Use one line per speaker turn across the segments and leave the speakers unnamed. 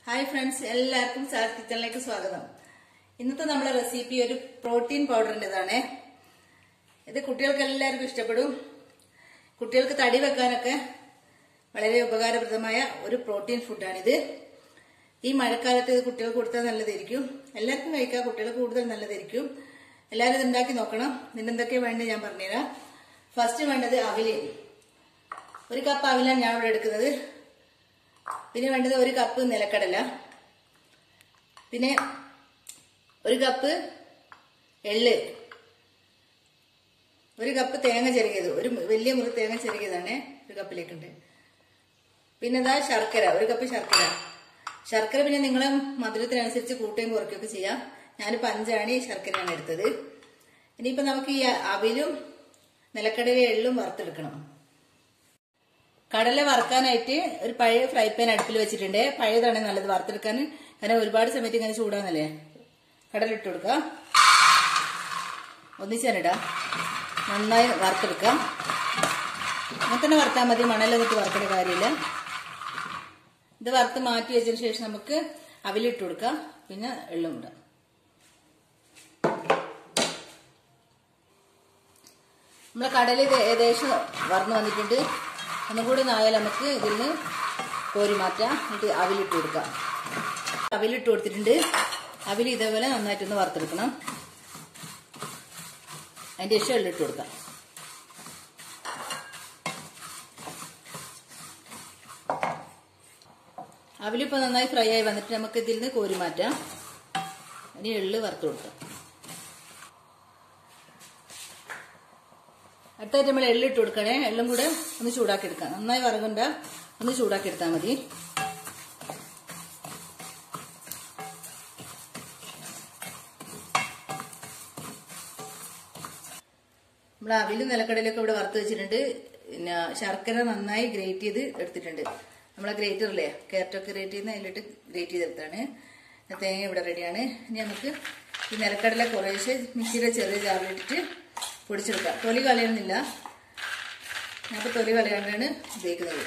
hi friends എല്ലാവർക്കും sir കിച്ചണിലേക്ക് സ്വാഗതം ഇന്നത്തെ നമ്മളെ റെസിപ്പി ഒരു പ്രോട്ടീൻ പൗഡറിൻ്റെതാണ് ഇത് കുട്ടികൾക്ക് എല്ലാവർക്കും ഇഷ്ടപ്പെടും കുട്ടികൾക്ക് തടി വെക്കാനൊക്കെ വളരെ ഉപകാരപ്രദമായ ഒരു പ്രോട്ടീൻ ഫുഡാണിത് ഈ മഴക്കാലത്ത് ഇത് കുട്ടികൾക്ക് കൊടുത്താൽ നല്ലതായിരിക്കും എല്ലാവർക്കും കഴിക്കാം കുട്ടികൾക്ക് കൂടുതൽ നല്ലതായിരിക്കും എല്ലാവരും ഇത് ഉണ്ടാക്കി നോക്കണം ഇതിനെന്തൊക്കെ വേണ്ടത് ഞാൻ പറഞ്ഞുതരാം ഫസ്റ്റ് വേണ്ടത് അവില് ഒരു കപ്പ് അവിലാണ് ഞാൻ ഇവിടെ എടുക്കുന്നത് പിന്നെ വേണ്ടത് ഒരു കപ്പ് നിലക്കടല പിന്നെ ഒരു കപ്പ് എള്ള് ഒരു കപ്പ് തേങ്ങ ചെറുകിയത് ഒരു വലിയ മുറി തേങ്ങ ചെറുകിയതാണ് ഒരു കപ്പിലേക്കുണ്ട് പിന്നെ ഇതാ ശർക്കര ഒരു കപ്പ് ശർക്കര ശർക്കര പിന്നെ നിങ്ങളെ മധുരത്തിനനുസരിച്ച് കൂട്ടുകയും കുറയ്ക്കുകയൊക്കെ ചെയ്യാം ഞാനിപ്പോൾ അഞ്ചാണ് ശർക്കരയാണ് എടുത്തത് ഇനിയിപ്പോൾ നമുക്ക് ഈ അവിലും നിലക്കടലയും എള്ളും വറുത്തെടുക്കണം കടല വറുക്കാനായിട്ട് ഒരു പഴയ ഫ്രൈ പാൻ അടുപ്പിൽ വെച്ചിട്ടുണ്ട് പഴയതാണ് നല്ലത് വറുത്തെടുക്കാൻ കാരണം ഒരുപാട് സമയത്ത് ഇങ്ങനെ ചൂടാന്നല്ലേ കടല ഇട്ട് കൊടുക്കാം ഒന്നിച്ചാനിടാം നന്നായി വറുത്തെടുക്കാം അങ്ങനെ തന്നെ വറുത്താൽ മതി മണലൊന്നിട്ട് വറുക്കേണ്ട കാര്യമില്ല ഇത് വറുത്ത് മാറ്റി വെച്ചതിന് ശേഷം നമുക്ക് അവിലിട്ട് കൊടുക്കാം പിന്നെ എള്ളും ഇടാം നമ്മളെ കടൽ ഇത് ഏകദേശം വറന്നു വന്നിട്ടുണ്ട് ഒന്നും കൂടി നായാൽ നമുക്ക് ഇതിൽ നിന്ന് കോരി മാറ്റാം എന്നിട്ട് അവിലിട്ട് കൊടുക്കാം അവിലിട്ട് കൊടുത്തിട്ടുണ്ട് അവിൽ ഇതേപോലെ നന്നായിട്ടൊന്ന് വറുത്തെടുക്കണം അതിൻ്റെ ശേഷം എള്ളിട്ട് കൊടുക്കാം അവിലിപ്പോൾ നന്നായി ഫ്രൈ ആയി വന്നിട്ട് നമുക്ക് ഇതിൽ നിന്ന് കോരി മാറ്റാം ഇനി എള്ള് വറുത്ത് കൊടുക്കാം അടുത്തായിട്ട് നമ്മൾ എള്ളിട്ട് കൊടുക്കണേ എള്ളും കൂടെ ഒന്ന് ചൂടാക്കി എടുക്കാം നന്നായി വറകണ്ട ഒന്ന് ചൂടാക്കി എടുത്താൽ മതി നമ്മൾ അവിലും നിലക്കടലൊക്കെ ഇവിടെ വറുത്ത് വെച്ചിട്ടുണ്ട് പിന്നെ ശർക്കര നന്നായി ഗ്രേറ്റ് ചെയ്ത് എടുത്തിട്ടുണ്ട് നമ്മളെ ഗ്രേറ്ററില്ലേ ക്യാരറ്റൊക്കെ ഗ്രേറ്റ് ചെയ്യുന്ന അതിലിട്ട് ഗ്രേറ്റ് ചെയ്തെടുത്താണ് തേങ്ങ ഇവിടെ റെഡിയാണ് ഇനി നമുക്ക് ഈ നിലക്കടല കുറേശ്ശെ മിക്സിയുടെ ചെറിയ ജാറിലിട്ടിട്ട് പൊടിച്ചെടുക്കാം തൊലി കളയുന്നില്ല ഞാനിപ്പോൾ തൊലി കളയാണ്ടാണ് ഉപയോഗിക്കുന്നത്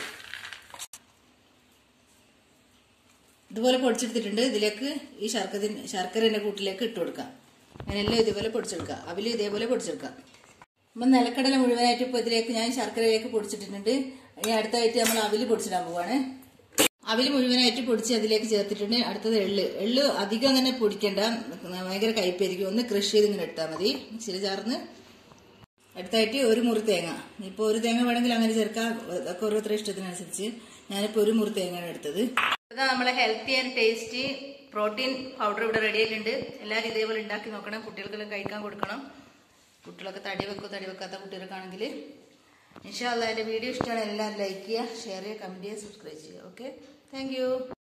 ഇതുപോലെ പൊടിച്ചെടുത്തിട്ടുണ്ട് ഇതിലേക്ക് ഈ ശർക്കര ശർക്കരൻ്റെ കൂട്ടിലേക്ക് ഇട്ട് കൊടുക്കാം അങ്ങനെല്ലാം ഇതേപോലെ പൊടിച്ചെടുക്കാം അവിലും ഇതേപോലെ പൊടിച്ചെടുക്കാം അപ്പം നിലക്കടല മുഴുവനായിട്ട് ഇപ്പോൾ ഇതിലേക്ക് ഞാൻ ശർക്കരയിലേക്ക് പൊടിച്ചിട്ടിട്ടുണ്ട് ഇനി അടുത്തായിട്ട് നമ്മൾ അവില് പൊടിച്ചിടാൻ പോവാണ് അവില് മുഴുവനായിട്ട് പൊടിച്ച് അതിലേക്ക് ചേർത്തിട്ടുണ്ട് അടുത്തത് എള്ള് എള്ള് അധികം അങ്ങനെ പൊടിക്കണ്ട ഭയങ്കര കയ്പായിരിക്കും ഒന്ന് ക്രഷ് ചെയ്ത് ഇങ്ങനെ ഇട്ടാൽ മതി മിക്സിയിൽ ചേർന്ന് അടുത്തായിട്ട് ഒരു മുറി തേങ്ങ ഇപ്പോൾ ഒരു തേങ്ങ വേണമെങ്കിൽ അങ്ങനെ ചേർക്കാം അതൊക്കെ ഓരോരുത്തരുടെ ഇഷ്ടത്തിനനുസരിച്ച് ഞാനിപ്പോൾ ഒരു മുറി തേങ്ങയാണ് എടുത്തത് ഇതാ നമ്മളെ healthy and tasty protein powder ഇവിടെ റെഡി ആയിട്ടുണ്ട് എല്ലാവരും ഇതേപോലെ ഉണ്ടാക്കി നോക്കണം കുട്ടികൾക്കെല്ലാം കഴിക്കാൻ കൊടുക്കണം കുട്ടികളൊക്കെ തടി വെക്കോ തടി വെക്കാത്ത കുട്ടികൾക്കാണെങ്കിൽ ഇൻഷാല്ല എൻ്റെ വീഡിയോ ഇഷ്ടമാണ് എല്ലാവരും ലൈക്ക് ചെയ്യുക ഷെയർ ചെയ്യുക കമൻറ്റ് ചെയ്യുക സബ്സ്ക്രൈബ് ചെയ്യുക ഓക്കെ താങ്ക്